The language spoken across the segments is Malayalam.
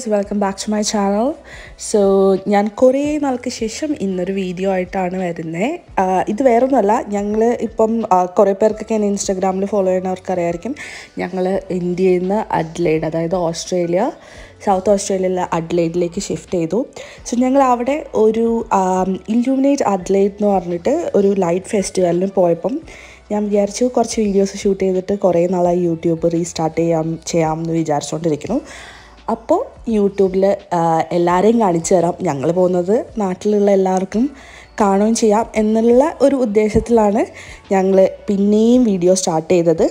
Guys welcome back to my channel so ഞാൻ കുറേ നാൾക്ക് ശേഷം ഇന്നൊരു വീഡിയോ ആയിട്ടാണ് വരുന്നത് ഇത് വേറൊന്നുമല്ല ഞങ്ങൾ ഇപ്പം ആ, കുറേ പേർക്കൊക്കെ എന്നെ ഇൻസ്റ്റാഗ്രാമിൽ ഫോളോ ചെയ്യുന്നവർക്ക് അറിയായിരിക്കും ഞങ്ങൾ ഇന്ത്യയിൽ നിന്ന് അഡ്ലൈഡ് അതായത് ഓസ്ട്രേലിയ സൗത്ത് ഓസ്ട്രേലിയയിലെ അഡ്ലൈഡിലേക്ക് ഷിഫ്റ്റ് ചെയ്തു സോ ഞങ്ങൾ അവിടെ ഒരു ഇല്യൂമിനേറ്റ് അഡ്ലൈഡ് എന്ന് പറഞ്ഞിട്ട് ഒരു ലൈറ്റ് ഫെസ്റ്റിവലിന് പോയപ്പം ഞാൻ വിചാരിച്ചു കുറച്ച് വീഡിയോസ് ഷൂട്ട് ചെയ്തിട്ട് കുറേ നാളായി യൂട്യൂബ് റീസ്റ്റാർട്ട് ചെയ്യാം ചെയ്യാമെന്ന് വിചാരിച്ചുകൊണ്ടിരിക്കുന്നു അപ്പോൾ യൂട്യൂബിൽ എല്ലാവരെയും കാണിച്ചു തരാം ഞങ്ങൾ പോകുന്നത് നാട്ടിലുള്ള എല്ലാവർക്കും കാണുകയും ചെയ്യാം എന്നുള്ള ഒരു ഉദ്ദേശത്തിലാണ് ഞങ്ങൾ പിന്നെയും വീഡിയോ സ്റ്റാർട്ട് ചെയ്തത്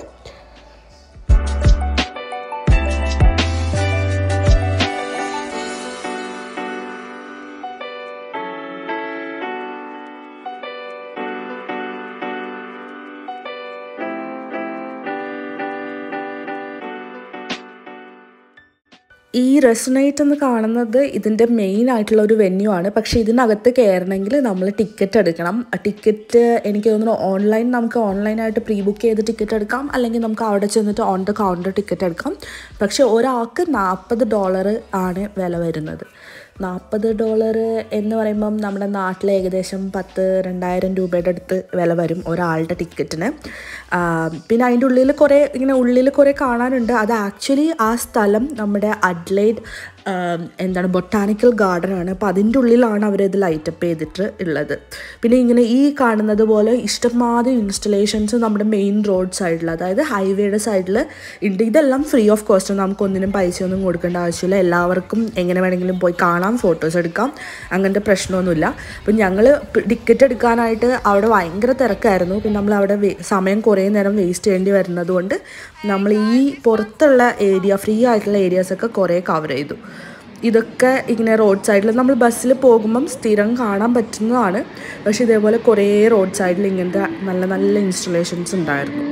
ഈ റെസണേറ്റ് എന്ന് കാണുന്നത് ഇതിൻ്റെ മെയിൻ ആയിട്ടുള്ള ഒരു വെന്യൂ ആണ് പക്ഷേ ഇതിനകത്ത് കയറണമെങ്കിൽ നമ്മൾ ടിക്കറ്റ് എടുക്കണം ടിക്കറ്റ് എനിക്ക് തോന്നുന്നു ഓൺലൈൻ നമുക്ക് ഓൺലൈനായിട്ട് പ്രീ ബുക്ക് ചെയ്ത് ടിക്കറ്റ് എടുക്കാം അല്ലെങ്കിൽ നമുക്ക് അവിടെ ചെന്നിട്ട് ഓൺ ദ കൗണ്ടർ ടിക്കറ്റ് എടുക്കാം പക്ഷേ ഒരാൾക്ക് നാൽപ്പത് ഡോളർ ആണ് വില വരുന്നത് നാൽപ്പത് ഡോളർ എന്ന് പറയുമ്പം നമ്മുടെ നാട്ടിൽ ഏകദേശം പത്ത് രണ്ടായിരം രൂപയുടെ അടുത്ത് വില വരും ഒരാളുടെ ടിക്കറ്റിന് ആ, പിന്നെ അതിൻ്റെ ഉള്ളിൽ കുറേ ഇങ്ങനെ ഉള്ളിൽ കുറേ കാണാനുണ്ട് അത് ആക്ച്വലി ആ സ്ഥലം നമ്മുടെ അഡ്ലൈഡ് എന്താണ് ബൊട്ടാനിക്കൽ ഗാർഡൻ ആണ് അപ്പോൾ അതിൻ്റെ ഉള്ളിലാണ് അവരിത് ലൈറ്റപ്പ് ചെയ്തിട്ട് ഉള്ളത് പിന്നെ ഇങ്ങനെ ഈ കാണുന്നത് പോലെ ഇഷ്ടംമാതിരി ഇൻസ്റ്റലേഷൻസ് നമ്മുടെ മെയിൻ റോഡ് സൈഡിൽ അതായത് ഹൈവേയുടെ സൈഡിൽ ഉണ്ട് ഇതെല്ലാം ഫ്രീ ഓഫ് കോസ്റ്റ് നമുക്കൊന്നിനും പൈസയൊന്നും കൊടുക്കേണ്ട ആവശ്യമില്ല എല്ലാവർക്കും എങ്ങനെ വേണമെങ്കിലും പോയി കാണാം ഫോട്ടോസ് എടുക്കാം അങ്ങനത്തെ പ്രശ്നമൊന്നുമില്ല അപ്പം ഞങ്ങൾ ടിക്കറ്റ് എടുക്കാനായിട്ട് അവിടെ ഭയങ്കര തിരക്കായിരുന്നു പിന്നെ നമ്മൾ അവിടെ വേ- സമയം കുറേ നേരം വേസ്റ്റ് ചെയ്യേണ്ടി വരുന്നത് കൊണ്ട് നമ്മൾ ഈ പുറത്തുള്ള ഏരിയ ഫ്രീ ആയിട്ടുള്ള ഏരിയാസൊക്കെ കുറേ കവർ ചെയ്തു ഇതൊക്കെ ഇങ്ങനെ റോഡ് സൈഡിൽ നമ്മൾ ബസ്സിൽ പോകുമ്പം സ്ഥിരം കാണാൻ പറ്റുന്നതാണ് പക്ഷേ ഇതേപോലെ കുറേ റോഡ് സൈഡിൽ ഇങ്ങനത്തെ നല്ല നല്ല ഇൻസ്റ്റലേഷൻസ് ഉണ്ടായിരുന്നു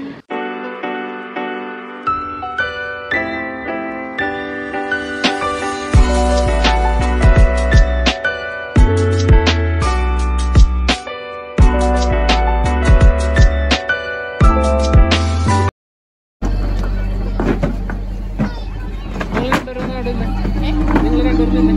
നിങ്ങൾ രണ്ടുപേരും ഒന്ന് നടുന്നെ. നിങ്ങൾ രണ്ടുപേരും നിന്നെ.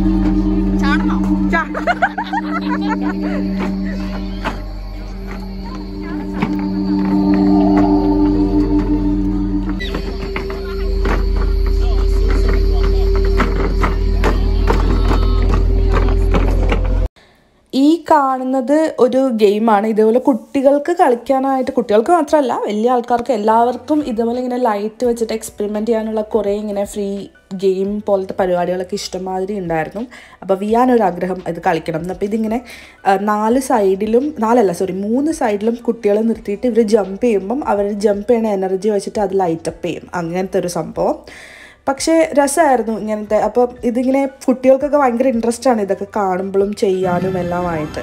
ഈ കാണുന്നത് ഒരു ഗെയിമാണ് ഇതേപോലെ കുട്ടികൾക്ക് കളിക്കാനായിട്ട് കുട്ടികൾക്ക് മാത്രമല്ല വലിയ ആൾക്കാർക്ക് എല്ലാവർക്കും ഇതേപോലെ ഇങ്ങനെ ലൈറ്റ് വെച്ചിട്ട് എക്സ്പെരിമെൻ്റ് ചെയ്യാനുള്ള കുറേ ഇങ്ങനെ ഫ്രീ ഗെയിം പോലത്തെ പരിപാടികളൊക്കെ ഇഷ്ടംമാതിരി ഉണ്ടായിരുന്നു അപ്പോൾ വിയാനൊരു ആഗ്രഹം ഇത് കളിക്കണം അപ്പോൾ ഇതിങ്ങനെ ആ, നാല് സൈഡിലും നാലല്ല സോറി മൂന്ന് സൈഡിലും കുട്ടികളെ നിർത്തിയിട്ട് ഇവർ ജമ്പ് ചെയ്യുമ്പം അവർ ജമ്പ് ചെയ്യുന്ന എനർജി വെച്ചിട്ട് അത് ലൈറ്റപ്പ് ചെയ്യും അങ്ങനത്തെ ഒരു സംഭവം പക്ഷേ രസമായിരുന്നു ഇങ്ങനത്തെ അപ്പം ഇതിങ്ങനെ കുട്ടികൾക്കൊക്കെ ഭയങ്കര ഇൻട്രസ്റ്റ് ആണ് ഇതൊക്കെ കാണുമ്പോഴും ചെയ്യാനും എല്ലാമായിട്ട്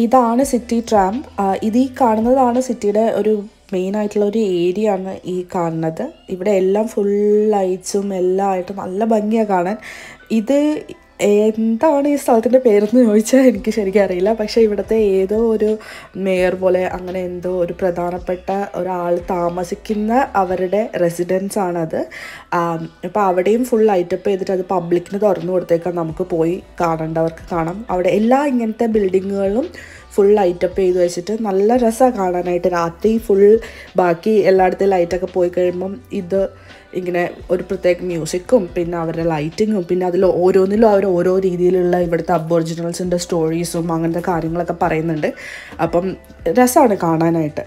ഇതാണ് സിറ്റി ട്രാം ഇത് ഈ കാണുന്നതാണ് സിറ്റിയുടെ ഒരു മെയിൻ ആയിട്ടുള്ള ഒരു ഏരിയ ആണ് ഈ കാണുന്നത് ഇവിടെ എല്ലാം ഫുൾ ലൈറ്റ്സും എല്ലാം ആയിട്ട് നല്ല ഭംഗിയാണ് കാണാൻ ഇത് എന്താണ് ഈ സ്ഥലത്തിൻ്റെ പേരെന്ന് ചോദിച്ചാൽ എനിക്ക് ശരിക്കും അറിയില്ല പക്ഷേ ഇവിടുത്തെ ഏതോ ഒരു മേയർ പോലെ അങ്ങനെ എന്തോ ഒരു പ്രധാനപ്പെട്ട ഒരാൾ താമസിക്കുന്ന അവരുടെ റെസിഡൻസ് ആണത് അപ്പോൾ അവിടെയും ഫുൾ ലൈറ്റപ്പ് ചെയ്തിട്ട് അത് പബ്ലിക്കിന് തുറന്നു കൊടുത്തേക്കാൻ നമുക്ക് പോയി കാണേണ്ടവർക്ക് കാണാം അവിടെ എല്ലാ ഇങ്ങനത്തെ ബിൽഡിങ്ങുകളും ഫുൾ ലൈറ്റപ്പ് ചെയ്ത് വെച്ചിട്ട് നല്ല രസമാണ് കാണാനായിട്ട് രാത്രി ഫുൾ ബാക്കി എല്ലായിടത്തും ലൈറ്റൊക്കെ പോയി കഴിയുമ്പം ഇത് ഇങ്ങനെ ഒരു പ്രത്യേക മ്യൂസിക്കും പിന്നെ അവരുടെ ലൈറ്റിങ്ങും പിന്നെ അതിൽ ഓരോന്നിലും അവർ ഓരോ രീതിയിലുള്ള ഇവിടുത്തെ അബോറിജിനൽസിൻ്റെ സ്റ്റോറീസും അങ്ങനത്തെ കാര്യങ്ങളൊക്കെ പറയുന്നുണ്ട് അപ്പം രസമാണ് കാണാനായിട്ട്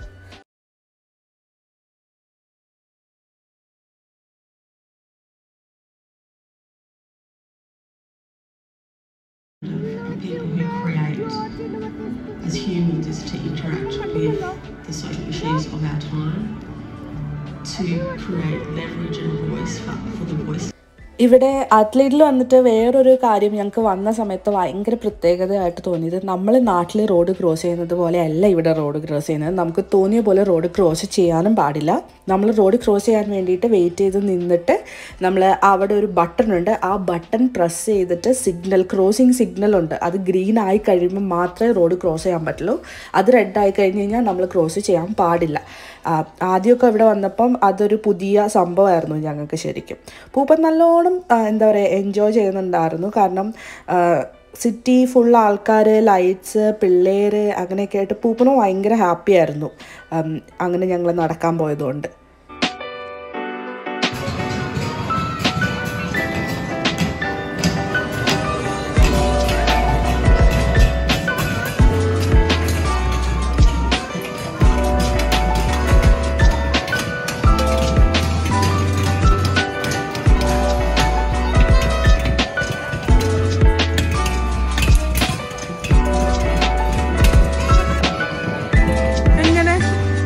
of people who create as humans is to interact with the social machines of our time to create leverage and voice for, for the voice ഇവിടെ അത്ലീറ്റിൽ വന്നിട്ട് വേറൊരു കാര്യം ഞങ്ങൾക്ക് വന്ന സമയത്ത് ഭയങ്കര പ്രത്യേകതയായിട്ട് തോന്നിയത് നമ്മൾ നാട്ടിൽ റോഡ് ക്രോസ് ചെയ്യുന്നത് പോലെ അല്ല ഇവിടെ റോഡ് ക്രോസ് ചെയ്യുന്നത് നമുക്ക് തോന്നിയ പോലെ റോഡ് ക്രോസ് ചെയ്യാനും പാടില്ല നമ്മൾ റോഡ് ക്രോസ് ചെയ്യാൻ വേണ്ടിയിട്ട് വെയിറ്റ് ചെയ്ത് നിന്നിട്ട് നമ്മൾ അവിടെ ഒരു ബട്ടൺ ഉണ്ട് ആ ബട്ടൺ പ്രസ് ചെയ്തിട്ട് സിഗ്നൽ ക്രോസിങ് സിഗ്നൽ ഉണ്ട് അത് ഗ്രീൻ ആയി കഴിയുമ്പോൾ മാത്രമേ റോഡ് ക്രോസ് ചെയ്യാൻ പറ്റുള്ളൂ അത് റെഡ് ആയി കഴിഞ്ഞ് കഴിഞ്ഞാൽ നമ്മൾ ക്രോസ് ചെയ്യാൻ പാടില്ല ആ, ആദ്യമൊക്കെ ഇവിടെ വന്നപ്പം അതൊരു പുതിയ സംഭവമായിരുന്നു ഞങ്ങൾക്ക് ശരിക്കും പൂപ്പൻ നല്ലോണം ആ, എന്താ പറയുക എൻജോയ് ചെയ്യുന്നുണ്ടായിരുന്നു കാരണം സിറ്റി ഫുൾ ആൾക്കാർ ലൈറ്റ്സ് പിള്ളേർ അങ്ങനെയൊക്കെ ആയിട്ട് പൂപ്പനും ഭയങ്കര ഹാപ്പി ആയിരുന്നു ഉം, അങ്ങനെ ഞങ്ങൾ നടക്കാൻ പോയതുകൊണ്ട് എങ്ങനെ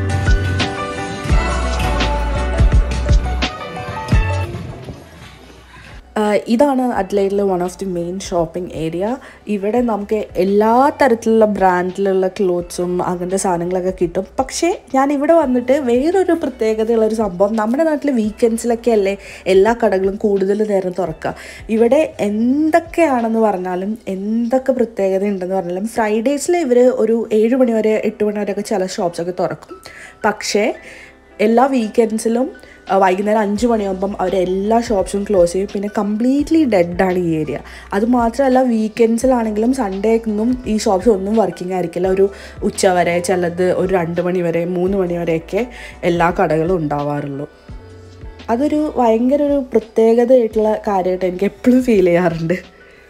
ആഹ് ഇതാണ് അഡ്ലൈഡിലെ one of the main shopping area ഇവിടെ നമുക്ക് എല്ലാ തരത്തിലുള്ള ബ്രാൻഡിലുള്ള ക്ലോത്ത്സും അങ്ങനത്തെ സാധനങ്ങളൊക്കെ കിട്ടും പക്ഷേ ഞാൻ ഇവിടെ വന്നിട്ട് വേറൊരു പ്രത്യേകതയുള്ള ഒരു സംഭവം നമ്മുടെ നാട്ടിൽ വീക്കെൻഡ്സിലൊക്കെ അല്ലേ എല്ലാ കടകളും കൂടുതൽ നേരം തുറക്കുക ഇവിടെ എന്തൊക്കെയാണെന്ന് പറഞ്ഞാലും എന്തൊക്കെ പ്രത്യേകത ഉണ്ടെന്ന് പറഞ്ഞാലും ഫ്രൈഡേസിൽ ഇവർ ഒരു ഏഴ് മണി വരെ എട്ട് മണി വരെയൊക്കെ ചില ഷോപ്സൊക്കെ തുറക്കും പക്ഷേ എല്ലാ വീക്കെൻഡ്സിലും അഹ് വൈകുന്നേരം അഞ്ച് മണിയാകുമ്പം അവർ എല്ലാ ഷോപ്സും ക്ലോസ് ചെയ്യും പിന്നെ കംപ്ലീറ്റ്ലി ഡെഡാണ് ഈ ഏരിയ അത് മാത്രമല്ല വീക്കെൻഡ്സിലാണെങ്കിലും സൺഡേ ഒന്നും ഈ ഷോപ്സ് ഒന്നും വർക്കിംഗ് ആയിരിക്കില്ല ഒരു ഉച്ച വരെ ചിലത് ഒരു രണ്ട് മണി വരെ മൂന്ന് മണി വരെയൊക്കെ എല്ലാ കടകളും ഉണ്ടാവാറുള്ളൂ അതൊരു ഭയങ്കര ഒരു പ്രത്യേകതയായിട്ടുള്ള കാര്യമായിട്ട് എനിക്ക് എപ്പോഴും ഫീൽ ചെയ്യാറുണ്ട്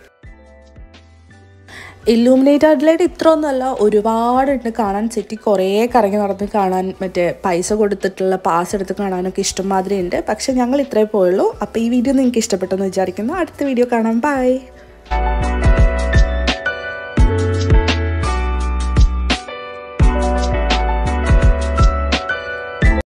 ഇല്ലൂമിനേറ്റ് അഡ്ലൈഡ് ഇത്ര ഒന്നുമല്ല ഒരുപാടുണ്ട് കാണാൻ സിറ്റി കുറേ കറങ്ങി നടന്ന് കാണാൻ മറ്റേ പൈസ കൊടുത്തിട്ടുള്ള പാസ് എടുത്ത് കാണാനൊക്കെ ഇഷ്ടംമാതിരി ഉണ്ട് പക്ഷെ ഞങ്ങൾ ഇത്രേ പോയുള്ളൂ അപ്പോൾ ഈ വീഡിയോ നിങ്ങൾക്ക് ഇഷ്ടപ്പെട്ടെന്ന് വിചാരിക്കുന്നു അടുത്ത വീഡിയോ കാണാം ബൈ